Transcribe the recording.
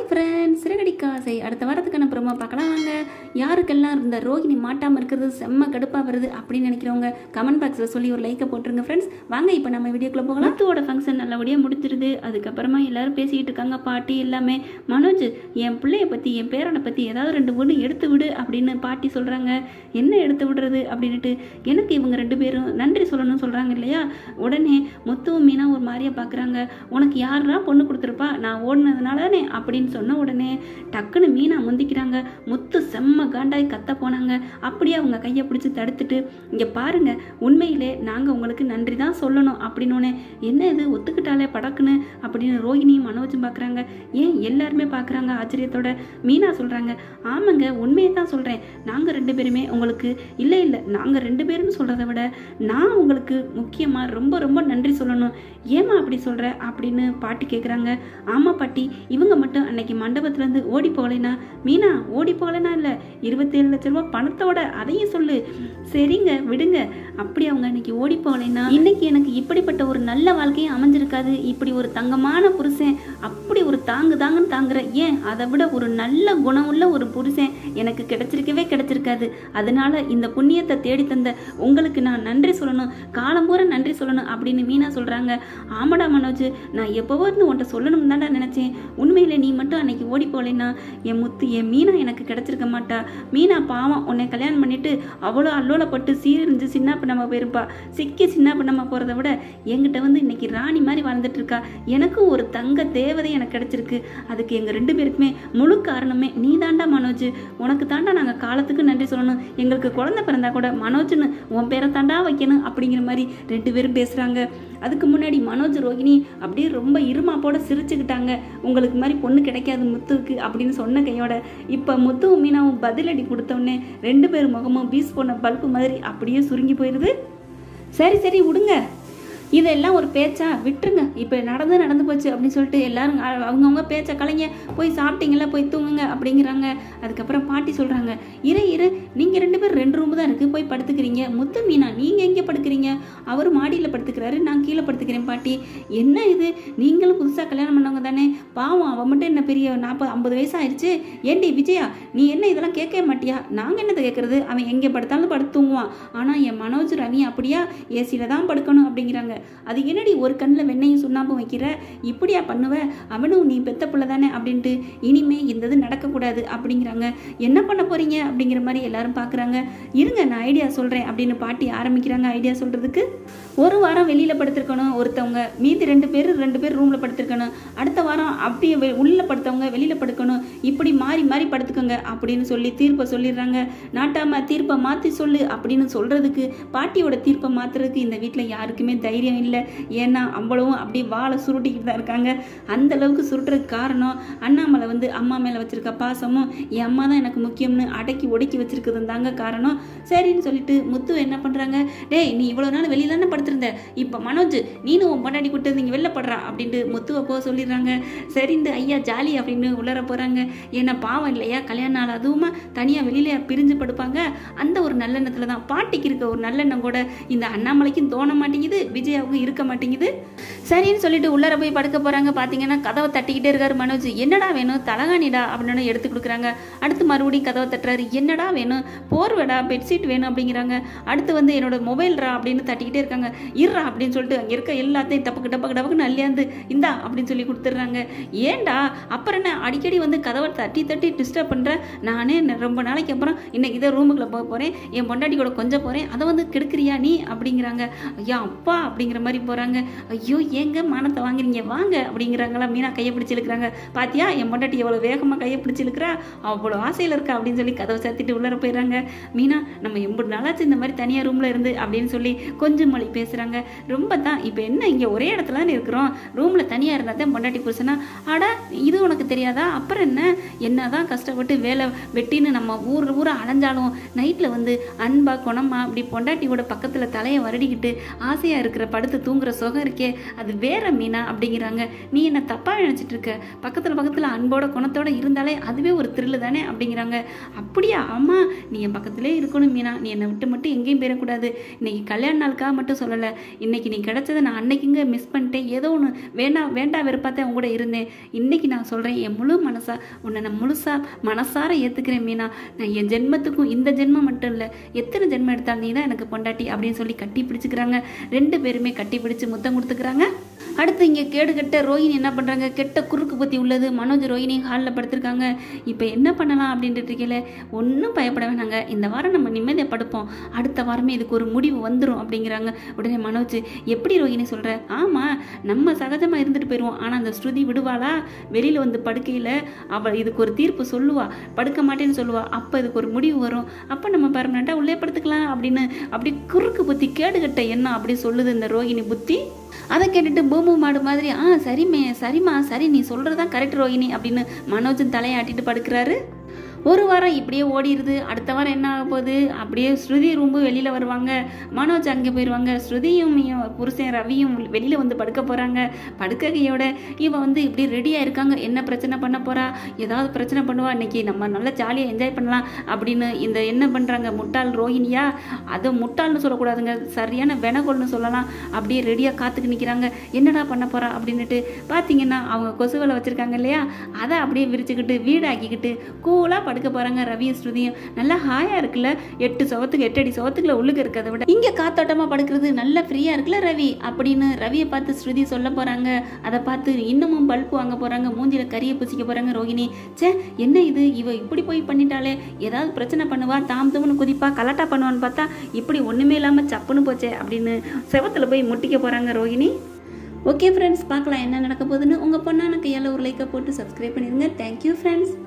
friends சிறகடி காசை அடுத்த வாரத்துக்கான ப்ரோமோ பார்க்கலாம் வாங்க யாருக்கெல்லாம் இந்த ரோஹிணி மாட்டாமல் இருக்கிறது செம்ம கடுப்பாக வருது அப்படின்னு நினைக்கிறவங்க கமெண்ட் பாக்ஸில் சொல்லி ஒரு லைக்கை போட்டுருங்க ஃப்ரெண்ட்ஸ் வாங்க இப்போ நம்ம வீடியோக்குள்ளே போகலாம் முத்துவோட ஃபங்க்ஷன் நல்லபடியாக முடிஞ்சிருது அதுக்கப்புறமா எல்லாரும் பேசிக்கிட்டு இருக்காங்க பாட்டி எல்லாமே மனோஜ் என் பிள்ளைய பற்றி என் பேரனை பற்றி ஏதாவது ரெண்டு ஒன்று எடுத்து விடு அப்படின்னு பாட்டி சொல்கிறாங்க என்ன எடுத்து விடுறது அப்படின்னுட்டு எனக்கு இவங்க ரெண்டு பேரும் நன்றி சொல்லணும்னு சொல்கிறாங்க இல்லையா உடனே முத்துவும் மீனா ஒரு மாதிரியா பார்க்குறாங்க உனக்கு யாரா பொண்ணு கொடுத்துருப்பா நான் ஓடினதுனால தானே அப்படின்னு சொன்ன உடனே டக்குன்னு மீனா முந்திக்கிறாங்க முத்து செம்ம காண்டாய் கத்த போனாங்க அப்படியே அவங்க கையை பிடிச்சி தடுத்துட்டு இங்கே பாருங்க உண்மையிலே நாங்கள் உங்களுக்கு நன்றி தான் சொல்லணும் அப்படின்னோடனே என்ன இது ஒத்துக்கிட்டாலே படக்குன்னு அப்படின்னு ரோஹிணியும் மனோஜும் பார்க்குறாங்க ஏன் எல்லாருமே பார்க்குறாங்க ஆச்சரியத்தோட மீனா சொல்கிறாங்க ஆமாங்க உண்மையை தான் சொல்கிறேன் நாங்கள் ரெண்டு பேருமே உங்களுக்கு இல்லை இல்லை நாங்கள் ரெண்டு பேரும் சொல்கிறத விட நான் உங்களுக்கு முக்கியமாக ரொம்ப ரொம்ப நன்றி சொல்லணும் ஏமா அப்படி சொல்கிற அப்படின்னு பாட்டி கேட்குறாங்க ஆமாம் பாட்டி இவங்க மட்டும் அன்னைக்கு மண்டபத்துலேருந்து ஓடி போகலைனா மீனா ஓடி போகலைனா இல்லை இருபத்தேழு லட்ச ரூபா பணத்தோட அதையும் சொல்லு சரிங்க விடுங்க அப்படி அவங்க அன்னைக்கு ஓடி போகலைன்னா இன்னைக்கு எனக்கு இப்படிப்பட்ட ஒரு நல்ல வாழ்க்கையும் அமைஞ்சிருக்காது இப்படி ஒரு தங்கமான புருஷன் அப்படி ஒரு தாங்கு தாங்குன்னு தாங்குற ஏன் அதை விட ஒரு நல்ல குணம் உள்ள ஒரு புருஷன் எனக்கு கிடைச்சிருக்கவே கிடைச்சிருக்காது அதனால இந்த புண்ணியத்தை தேடி தந்த உங்களுக்கு நான் நன்றி சொல்லணும் காலம் பூரா நன்றி சொல்லணும் அப்படின்னு மீனா சொல்றாங்க ஆமாடா மனோஜ் நான் எப்போவோ இருந்து உன்ட்ட சொல்லணும்னு தான்டா நினைச்சேன் உண்மையில நீ மட்டும் அன்னைக்கு ஓடி போகலைன்னா என் முத்து என் மீனா எனக்கு கிடைச்சிருக்க மாட்டா மீனா பாவம் உன்னை கல்யாணம் பண்ணிட்டு அவ்வளோ அல்லோலப்பட்டு சீரழிஞ்சு சின்ன பண்ணாம போயிருப்பா சிக்கி சின்ன பண்ணாம போறதை விட என்கிட்ட வந்து இன்னைக்கு ராணி மாதிரி வாழ்ந்துட்டு இருக்கா எனக்கும் ஒரு தங்க தேவதை எனக்கு கிடைச்சிருக்கு அதுக்கு எங்க ரெண்டு பேருக்குமே முழு காரணமே நீ தாண்டா மனோஜ் உனக்கு தாண்டா நாங்க காலத்துக்கு நன்றி சொல்லணும் எங்களுக்கு குழந்தை பிறந்தா கூட மனோஜ்னு உன் பேரை தாண்டா வைக்கணும் அப்படிங்கிற மாதிரி ரெண்டு பேரும் பேசுறாங்க அதுக்கு முன்னாடி மனோஜ் ரோகிணி அப்படியே ரொம்ப இருமாப்போட சிரிச்சுக்கிட்டாங்க உங்களுக்கு மாதிரி பொண்ணு கிடைக்காது முத்துவுக்கு அப்படின்னு சொன்ன கையோட இப்போ முத்துவும் மீனாவும் பதிலடி கொடுத்தோடனே ரெண்டு பேர் முகமும் பீஸ் போன பல்பு மாதிரி அப்படியே சுருங்கி போயிடுது சரி சரி விடுங்க இதெல்லாம் ஒரு பேச்சா விட்டுருங்க இப்போ நடந்து நடந்து போச்சு அப்படின்னு சொல்லிட்டு எல்லாரும் அ- அவங்கவங்க பேச்சை கலைங்க போய் சாப்பிட்டீங்களா போய் தூங்குங்க அப்படிங்கிறாங்க அதுக்கப்புறம் பாட்டி சொல்கிறாங்க இரு இரு நீங்கள் ரெண்டு பேரும் ரெண்டு ரூம் தான் இருக்குது போய் படுத்துக்கிறீங்க முத்து மீனா நீங்கள் எங்கே படுக்கிறீங்க அவர் மாடியில் படுத்துக்கிறாரு நான் கீழே படுத்துக்கிறேன் பாட்டி என்ன இது நீங்களும் புதுசாக கல்யாணம் பண்ணவங்க தானே பாவம் அவன் மட்டும் என்ன பெரிய நாற்பது ஐம்பது வயசு ஆயிடுச்சு ஏண்டி விஜயா நீ என்ன இதெல்லாம் கேட்கவே மாட்டியா நாங்கள் என்னத்தை கேட்குறது அவன் எங்கே படுத்தாலும் படுத்து தூங்குவான் ஆனால் என் மனோஜ் ரவி அப்படியா ஏசியில் தான் படுக்கணும் அப்படிங்கிறாங்க அது என்னடி ஒரு கண்ணில் வெண்ணையும் சுண்ணாம்பும் வைக்கிற இப்படியா பண்ணுவ அவனும் நீ பெத்த பிள்ளை தானே அப்படின்ட்டு இனிமே இந்த இது நடக்கக்கூடாது அப்படிங்கிறாங்க என்ன பண்ண போறீங்க அப்படிங்கிற மாதிரி எல்லாரும் பார்க்குறாங்க இருங்க நான் ஐடியா சொல்கிறேன் அப்படின்னு பாட்டி ஆரம்பிக்கிறாங்க ஐடியா சொல்கிறதுக்கு ஒரு வாரம் வெளியில் படுத்திருக்கணும் ஒருத்தவங்க மீதி ரெண்டு பேர் ரெண்டு பேர் ரூமில் படுத்திருக்கணும் அடுத்த வாரம் அப்படியே வெ- உள்ள படுத்தவங்க வெளியில் படுக்கணும் இப்படி மாறி மாறி படுத்துக்கோங்க அப்படின்னு சொல்லி தீர்ப்பை சொல்லிடுறாங்க நாட்டாம தீர்ப்பை மாற்றி சொல்லு அப்படின்னு சொல்கிறதுக்கு பாட்டியோட தீர்ப்பை மாற்றுறதுக்கு இந்த வீட்டில் யாருக்குமே தைரியம் இல்லை ஏன்னா அவ்வளவும் அப்படியே வாழை சுருட்டிக்கிட்டு தான் இருக்காங்க அந்த அளவுக்கு சுருட்டுறதுக்கு காரணம் அண்ணாமலை வந்து அம்மா மேலே வச்சிருக்க பாசமும் என் அம்மா தான் எனக்கு முக்கியம்னு அடக்கி ஒடுக்கி வச்சிருக்குது தாங்க காரணம் சரின்னு சொல்லிட்டு முத்து என்ன பண்ணுறாங்க டேய் நீ இவ்வளோ நாள் வெளியில தானே படுத்திருந்த இப்போ மனோஜ் நீனும் உன் பொண்டாடி கூட்டு நீங்க வெளில படுறா அப்படின்ட்டு முத்துவை போக சொல்லிடுறாங்க சரிந்து ஐயா ஜாலி அப்படின்னு உள்ளர போகிறாங்க ஏன்னா பாவம் இல்லையா கல்யாண நாள் அதுவுமா தனியாக வெளியில பிரிஞ்சு படுப்பாங்க அந்த ஒரு நல்லெண்ணத்தில் தான் பாட்டிக்கு இருக்க ஒரு நல்லெண்ணம் கூட இந்த அண்ணாமலைக்கும் தோண மாட்டேங்குது விஜயாவுக்கும் இருக்க மாட்டேங்குது சரின்னு சொல்லிட்டு உள்ளர போய் படுக்க போகிறாங்க பார்த்தீங்கன்னா கதவை தட்டிக்கிட்டே இருக்காரு மனோஜ் என்னடா வேணும் தலகாணிடா அப்படின்னு எடுத்து கொடுக்குறாங்க அடுத்து மறுபடியும் கதவை தட்டுறாரு என்னடா வேணும் போர்வேடா பெட்ஷீட் வேணும் அப்படிங்கிறாங்க அடுத்து வந்து என்னோட மொபைல்ரா அப்படின்னு தட்டிக்கிட்டே இருக்காங்க இருறா அப்படின்னு சொல்லிட்டு அங்கே இருக்க எல்லாத்தையும் டப்பக்கு டப்பக்கு டப்பக்குன்னு அள்ளியாந்து இந்தா அப்படின்னு சொல்லி கொடுத்துட்றாங்க ஏன்டா அப்புறம் என்ன அடிக்கடி வந்து கதவை தட்டி தட்டி டிஸ்டர்ப் பண்ணுறேன் நானே ந- ரொம்ப நாளைக்கு அப்புறம் இன்னைக்கு இதை ரூமுக்குள்ளே போக போகிறேன் என் பொண்டாட்டி கூட கொஞ்சம் போகிறேன் அதை வந்து கெடுக்கிறியா நீ அப்படிங்கிறாங்க ஐயா அப்பா அப்படிங்கிற மாதிரி போகிறாங்க ஐயோ ஏங்க மானத்தை வாங்குறீங்க வாங்க அப்படிங்கிறாங்களா மீனா கையை பிடிச்சி இழுக்கிறாங்க பாத்தியா என் பொண்டாட்டி எவ்வளோ வேகமாக கையை பிடிச்சி இழுக்கிறா அவ்வளோ ஆசையில் இருக்கா அப்படின்னு சொல்லி கதவை சேர்த்துட்டு உள்ளர போயிடுறாங்க மீனா நம்ம எண்பது நாளாச்சு இந்த மாதிரி தனியாக ரூமில் இருந்து அப்படின்னு சொல்லி கொஞ்சம் மொழி பேசுகிறாங்க ரொம்ப தான் இப்போ என்ன இங்கே ஒரே இடத்துல தானே இருக்கிறோம் ரூமில் தனியாக இருந்தால் தான் பொண்டாட்டி புருஷனா அட இது உனக்கு தெரியாதா அப்புறம் என்ன என்ன தான் கஷ்டப்பட்டு வேலை வெட்டின்னு நம்ம ஊர் ஊரை அலைஞ்சாலும் நைட்டில் வந்து அன்பா குணமா அப்படி பொண்டாட்டியோட பக்கத்தில் தலையை வருடிக்கிட்டு ஆசையாக இருக்கிற படுத்து தூங்குற சுகம் இருக்கே அது வேற மீனா அப்படிங்கிறாங்க நீ என்ன தப்பாக நினச்சிட்டு இருக்க பக்கத்தில் பக்கத்தில் அன்போட குணத்தோட இருந்தாலே அதுவே ஒரு த்ரில்லு தானே அப்படிங்கிறாங்க அப்படியா ஆமா நீ என் பக்கத்திலே இருக்கணும் மீனா நீ என்னை விட்டு மட்டும் எங்கேயும் போயிடக்கூடாது இன்னைக்கு கல்யாண நாளுக்காக மட்டும் சொல்லலை இன்னைக்கு நீ கிடைச்சதை நான் அன்னைக்குங்க மிஸ் பண்ணிட்டேன் ஏதோ ஒன்று வேண்டாம் வேண்டாம் வெறுப்பாத்தான் உன் கூட இருந்தேன் இன்னைக்கு நான் சொல்கிறேன் என் முழு மனசா உன்னை நான் முழுசா மனசார ஏற்றுக்கிறேன் மீனா நான் என் ஜென்மத்துக்கும் இந்த ஜென்மம் மட்டும் இல்லை எத்தனை ஜென்மம் எடுத்தாலும் நீ தான் எனக்கு பொண்டாட்டி அப்படின்னு சொல்லி கட்டி பிடிச்சிக்கிறாங்க ரெண்டு பேருமே கட்டி பிடிச்சு முத்தம் கொடுத்துக்கிறாங்க அடுத்து இங்கே கேடு கெட்ட ரோஹிணி என்ன பண்ணுறாங்க கெட்ட குறுக்கு புத்தி உள்ளது மனோஜ் ரோஹிணி ஹாலில் படுத்திருக்காங்க இப்போ என்ன பண்ணலாம் அப்படின்ட்டு இருக்கல ஒன்றும் பயப்பட வேணாங்க இந்த வாரம் நம்ம நிம்மதியாக படுப்போம் அடுத்த வாரமே இதுக்கு ஒரு முடிவு வந்துடும் அப்படிங்கிறாங்க உடனே மனோஜ் எப்படி ரோஹிணி சொல்கிற ஆமாம் நம்ம சகஜமாக இருந்துட்டு போயிடுவோம் ஆனால் அந்த ஸ்ருதி விடுவாளா வெளியில் வந்து படுக்கையில் அவள் இதுக்கு ஒரு தீர்ப்பு சொல்லுவா படுக்க மாட்டேன்னு சொல்லுவா அப்போ இதுக்கு ஒரு முடிவு வரும் அப்போ நம்ம பர்மனெண்ட்டாக உள்ளே படுத்துக்கலாம் அப்படின்னு அப்படி குறுக்கு புத்தி கேடுகட்ட எண்ணம் அப்படி சொல்லுது இந்த ரோஹிணி புத்தி அதை கேட்டுட்டு பூமு மாடு மாதிரி ஆ சரிமே சரிம்மா சரி நீ சொல்கிறது தான் கரெக்ட் ரோஹிணி அப்படின்னு மனோஜன் தலையாட்டிட்டு படுக்கிறாரு ஒரு வாரம் இப்படியே ஓடிடுது அடுத்த வாரம் என்ன ஆக போகுது அப்படியே ஸ்ருதி ரூம்பு வெளியில் வருவாங்க மனோஜ் அங்கே போயிடுவாங்க ஸ்ருதியும் இவன் புருஷன் ரவியும் வெளியில் வந்து படுக்க போகிறாங்க படுக்கையோட இவன் வந்து இப்படி ரெடியாக இருக்காங்க என்ன பிரச்சனை பண்ண போகிறா ஏதாவது பிரச்சனை பண்ணுவா இன்னைக்கு நம்ம நல்லா ஜாலியாக என்ஜாய் பண்ணலாம் அப்படின்னு இந்த என்ன பண்ணுறாங்க முட்டாள் ரோஹிணியா அதை முட்டாள்னு சொல்லக்கூடாதுங்க சரியான வெனகொல்னு சொல்லலாம் அப்படியே ரெடியாக காத்துக்கு நிற்கிறாங்க என்னடா பண்ண போகிறா அப்படின்னுட்டு பார்த்தீங்கன்னா அவங்க கொசுவலை வச்சுருக்காங்க இல்லையா அதை அப்படியே விரிச்சுக்கிட்டு வீடாக்கிக்கிட்டு கூலாக படுக்க போகிறாங்க ரவியும் ஸ்ருதியும் நல்லா ஹாயாக இருக்குல்ல எட்டு சவத்துக்கு எட்டு அடி சவத்துக்குள்ள உள்ளுக்கு இருக்கிறத விட இங்கே காத்தோட்டமாக படுக்கிறது நல்லா ஃப்ரீயாக இருக்குல்ல ரவி அப்படின்னு ரவியை பார்த்து ஸ்ருதி சொல்ல போகிறாங்க அதை பார்த்து இன்னமும் பல்ப் வாங்க போகிறாங்க மூஞ்சில கறியை பூசிக்க போகிறாங்க ரோகிணி ச்சே என்ன இது இவ இப்படி போய் பண்ணிட்டாலே ஏதாவது பிரச்சனை பண்ணுவா தாம் தும்னு குதிப்பா கலாட்டா பண்ணுவான்னு பார்த்தா இப்படி ஒன்றுமே இல்லாமல் சப்புன்னு போச்சே அப்படின்னு செவத்தில் போய் முட்டிக்க போகிறாங்க ரோகிணி ஓகே ஃப்ரெண்ட்ஸ் பார்க்கலாம் என்ன நடக்க போகுதுன்னு உங்கள் பொண்ணான கையால் ஒரு லைக்கை போட்டு சப்ஸ்கிரைப் பண்ணிடுங்க தேங்க்யூ ஃப்ரெண்ட்ஸ்